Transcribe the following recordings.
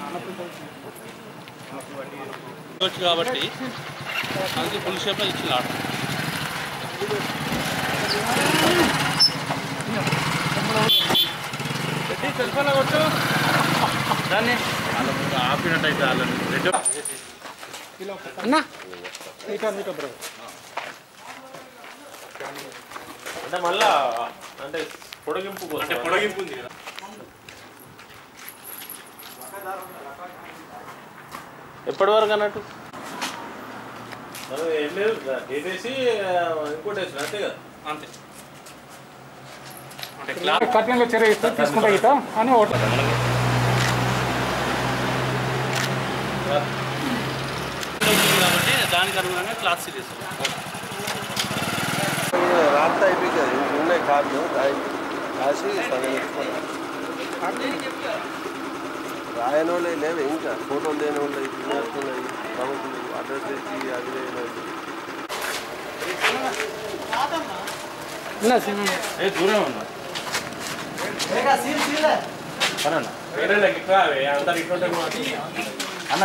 వచ్చు కాబట్టి అందుకే ఫుల్ షేప్లో ఇచ్చిన ఆట దాన్ని ఆపినట్టయితే వాళ్ళని రెండు అంటే మళ్ళా అంటే పొడిగింపు అంటే పొడగింపు ఉంది కదా ఎప్పటి వరకు అన్నట్టు మనం ఏం లేదు వేసేసి ఇంకోటి వేసిన అంతే కదా అంతే అంటే క్లాత్ కఠినంగా చర్య ఇస్తా తీసుకుంటా ఇట అని ఒకటి ఉంది కాబట్టి దానికి అనుగుణంగా క్లాత్ సిరీస్ రాత్రి అయిపోయి ఉన్నాయి కార్లు రాసి సగం ఎత్తుకోవాలి రాయని వాళ్ళే లేవు ఇంకా ఫోటోలు లేని వాళ్ళు తినేస్తున్నాయి ప్రభుత్వం అడ్రస్ తెచ్చి అది లేని ఏ దూరం ఉన్నా సరేనా వేరే లెక్క అందరు ఇటువంటి అన్న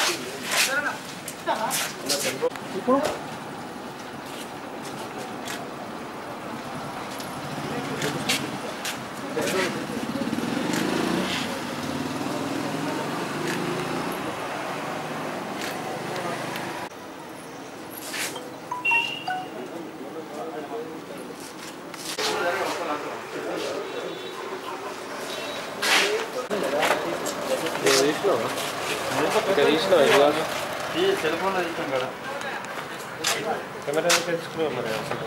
ఈ సెల్ ఫోన్లో ఇస్తాం కదా కెమెరా తెలుసుకున్నాం మరి అసలు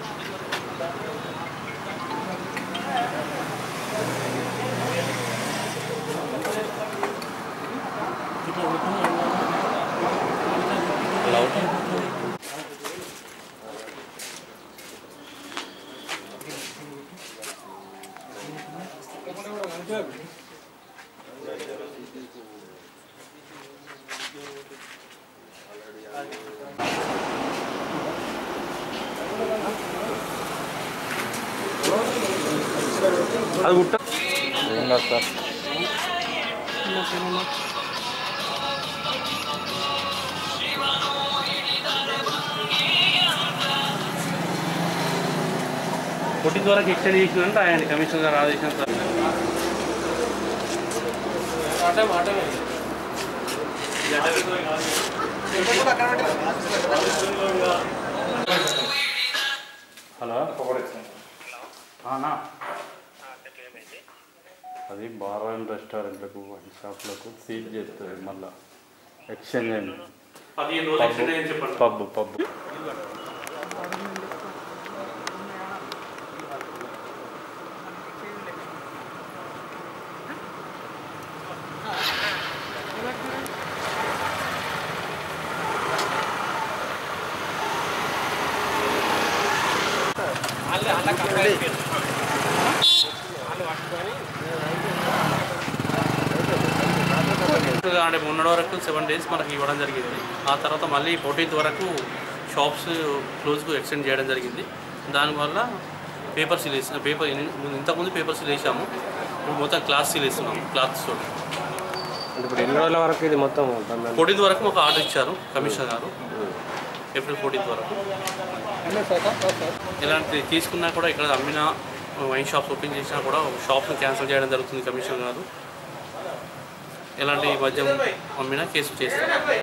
అది గుట్ట సార్ పొట్టి వరకు ఎక్స్టెండ్ చేసినంటే ఆయన కమిషనర్ గారు ఆదేశం సార్ హలో అన్నా అది బార్ అండ్ రెస్టారెంట్లకు వైన్ షాప్లకు సీల్ చేస్తుంది మళ్ళీ ఎక్స్చేంజ్ అయింది పదిహేను రోజులు ఎక్స్టెండ్ అయ్యింది చెప్పండి పబ్ పబ్ అంటే మొన్నటి వరకు సెవెన్ డేస్ మనకి ఇవ్వడం జరిగింది ఆ తర్వాత మళ్ళీ ఫోర్టీన్త్ వరకు షాప్స్ క్లోజ్కు ఎక్స్టెండ్ చేయడం జరిగింది దానివల్ల పేపర్ సీల్ వేసిన పేపర్ ఇంతకుముందు పేపర్ సీల్ వేసాము ఇప్పుడు మొత్తం క్లాత్ సీల్ వేస్తున్నాము క్లాత్స్ తోటి ఇప్పుడు ఎన్ని రోజుల వరకు ఇది మొత్తం బంద్ ఫోర్టీన్త్ వరకు మాకు ఆర్డర్ ఇచ్చారు కమిషనర్ గారు ఏప్రిల్ ఫోర్టీన్త్ వరకు ఇలాంటి తీసుకున్నా కూడా ఇక్కడ అమ్మిన వైన్ షాప్స్ ఓపెన్ చేసినా కూడా షాప్ను క్యాన్సిల్ చేయడం జరుగుతుంది కమిషనర్ గారు ఎలాంటి మద్యం అమ్మినా కేసు చేస్తారు